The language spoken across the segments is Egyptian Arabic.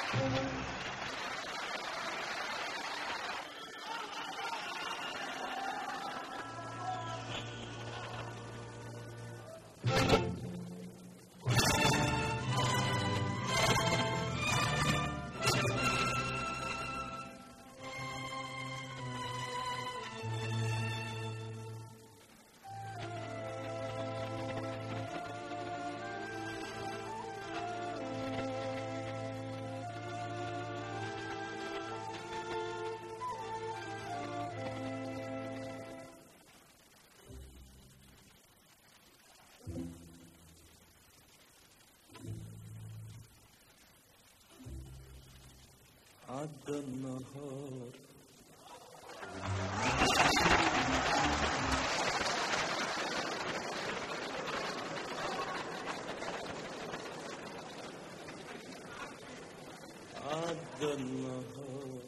عدى النهار عدى النهار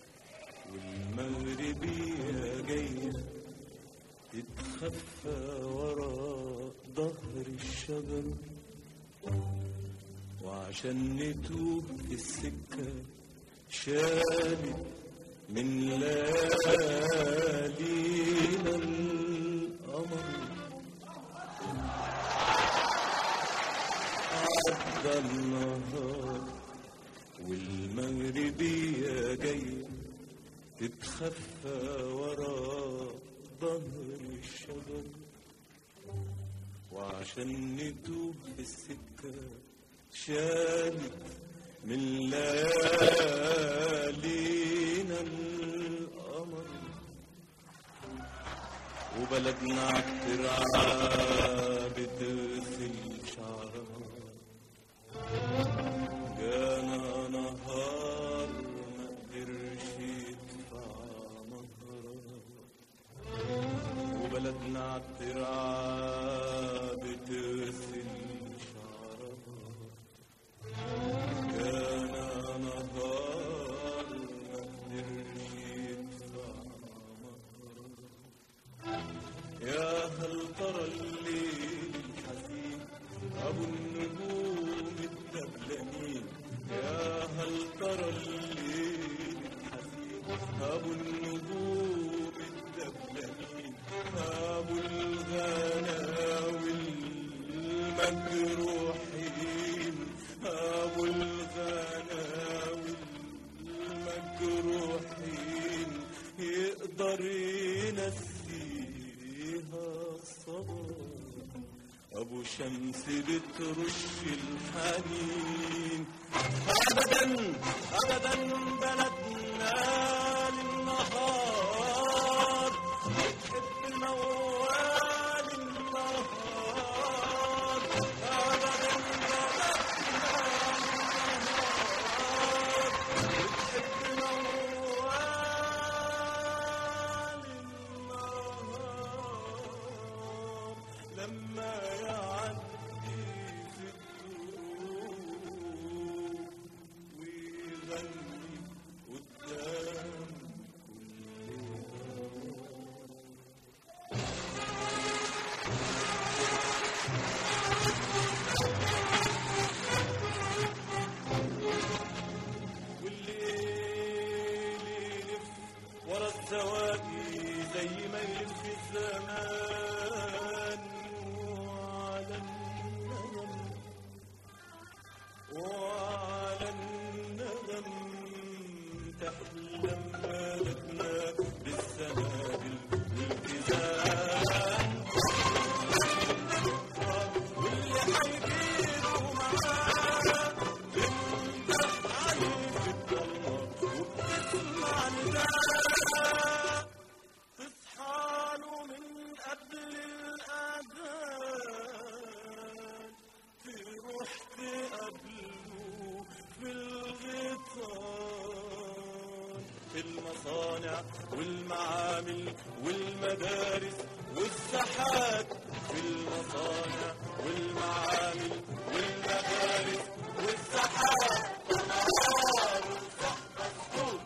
والمغربية جاية تتخفى ورا ظهر الشجر وعشان نتوه في السكة شالت من ليالينا القمر عدى النهار والمغربية جاية تتخفى ورا ظهر الشجر وعشان نتوه في السكة شالت من ليالينا القمر وبلدنا عالترعة بتغسل شعرها جانا نهار ما قدرش يدفع مهرها وبلدنا عالترعة بتغسل شعرها كان نهار ما قدرش يدفع مهرها يا هل ترى الليل الحزين أبو النجوم الدبلانين يا هل ترى الليل الحزين أبو النجوم الدبلانين أبو الغناوي المجروحين أبو الغناوي المجروحين يقدر ينسيها الصبر أبو شمس بترش الحنين أبدا أبدا بلدنا للنهار بتحب موال النهار أبدا بلدنا للنهار بتحب موال النهار لما يعدي في الدروب ويغني قدام كل هوا والليل يلف ورا الزواجي زي ما يلف الزمان وعلى النغم وعلى النغم تحلم مالتنا بالسنابل والالتزام واللي حيجيله معاه بنده عليه في الضلمة وبتسمع نداء تصحاله من قبل الأذان تروح تقابله في الغيطان في المصانع والمعامل والمدارس والساحات في المصانع والمعامل والمدارس والساحات طلعان مسكوت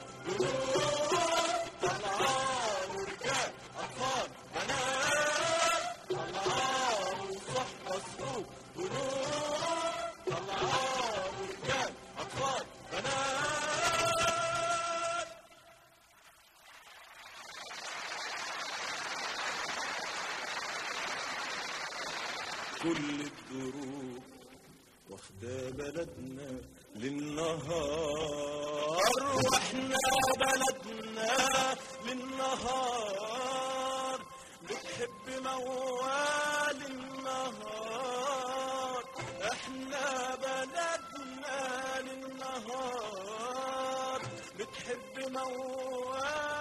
طلعان رجال أطفال بنات طلعان وصح مسكوت جنود طلعان رجال أطفال بنات كل الدروب واخدة بلدنا للنهار واحنا بلدنا للنهار بتحب موال النهار احنا بلدنا للنهار بتحب موال